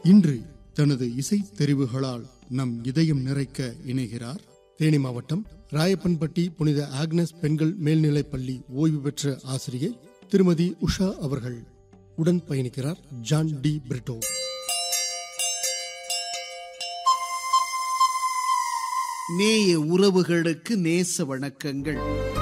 இன்று தனது இசை தெரிவுகளால் நம் இதயம் நிறைக்க இணைகிறார் தேனி மாவட்டம் ராயப்பன்பட்டி புனித ஆக்னஸ் பெண்கள் மேல்நிலைப் பள்ளி ஓய்வு பெற்ற ஆசிரியை திருமதி உஷா அவர்கள் உடன் பயணிக்கிறார் ஜான் டி பிரிட்டோ நேய உறவுகளுக்கு நேச வணக்கங்கள்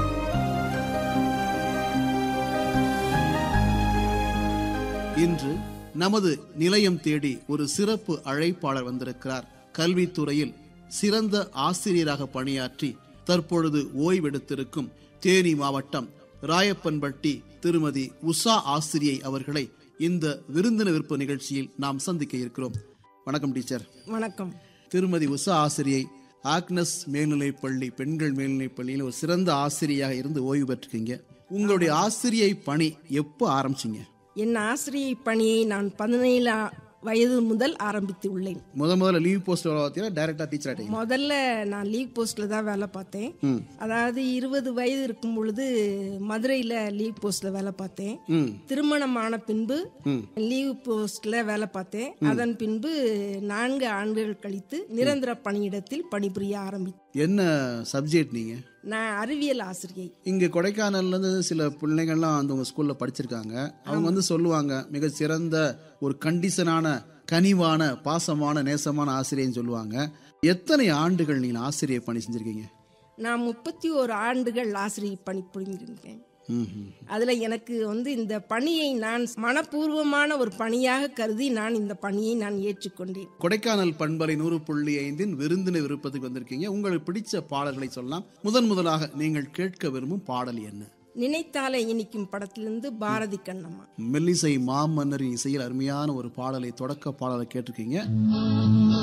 இன்று நமது நிலையம் தேடி ஒரு சிறப்பு அழைப்பாளர் வந்திருக்கிறார் கல்வித்துறையில் சிறந்த ஆசிரியராக பணியாற்றி தற்பொழுது ஓய்வெடுத்திருக்கும் தேனி மாவட்டம் ராயப்பன்பட்டி திருமதி உஷா ஆசிரியை அவர்களை இந்த விருந்தினர் விருப்ப நிகழ்ச்சியில் நாம் சந்திக்க இருக்கிறோம் வணக்கம் டீச்சர் வணக்கம் திருமதி உஷா ஆசிரியை ஆக்னஸ் மேல்நிலைப் பள்ளி பெண்கள் மேல்நிலைப் பள்ளியில் ஒரு சிறந்த ஆசிரியையாக இருந்து ஓய்வு பெற்றிருக்கீங்க உங்களுடைய ஆசிரியை பணி எப்போ ஆரம்பிச்சீங்க என் ஆசிரியை பணியை நான் பதினேழு வயது முதல் ஆரம்பித்து உள்ளேன் முத முதல்ல லீவ் போஸ்ட் பார்த்தீங்கன்னா டைரக்டா டீச்சர் ஆயிட்டீங்க முதல்ல நான் லீவ் போஸ்ட்ல தான் வேலை பார்த்தேன் அதாவது இருபது வயது இருக்கும் பொழுது மதுரையில லீவ் போஸ்ட்ல வேலை பார்த்தேன் ம் திருமணமான பின்பு லீவ் போஸ்ட்ல வேலை பார்த்தேன் அதன் பின்பு நான்கு ஆண்டுகள் கழித்து நிரந்தர பணியிடத்தில் பணிபுரிய ஆரம்பித்தேன் என்ன சப்ஜெக்ட் நீங்க நான் அறிவியல் ஆசிரியை இங்க கொடைக்கானல்ல இருந்து சில பிள்ளைங்கள்லாம் வந்து உங்க ஸ்கூல்ல படிச்சிருக்காங்க அவங்க வந்து சொல்லுவாங்க மிக சிறந்த ஒரு கண்டிஷனான கனிவான பாசமான நேசமான ஆசிரியர்னு சொல்லுவாங்க எத்தனை ஆண்டுகள் நீங்க ஆசிரியர் பணி செஞ்சிருக்கீங்க நான் முப்பத்தி ஓரு ஆண்டுகள் ஆசிரியை பணி புரிந்திருக்கேன் ம்ஹும். அதுல எனக்கு வந்து இந்த பணியை நான் மனப்பூர்வமான ஒரு பணியாக கருதி நான் இந்த பணியை நான் ஏற்றுக்கொண்டேன் கொடைக்கானல் பண்பலை நூறு புள்ளி ஐந்தின் விருந்தினர் விருப்பத்துக்கு வந்திருக்கீங்க உங்களுக்கு பிடிச்ச பாடல்களை சொல்லலாம் முதன் முதலாக நீங்கள் கேட்க விரும்பும் பாடல் என்ன நினைத்தாலே இனிக்கும் படத்திலிருந்து பாரதி கண்ணம்மா மெல்லிசை மாமன்னரின் இசையில் அருமையான ஒரு பாடலை தொடக்க பாடலை கேட்டிருக்கீங்க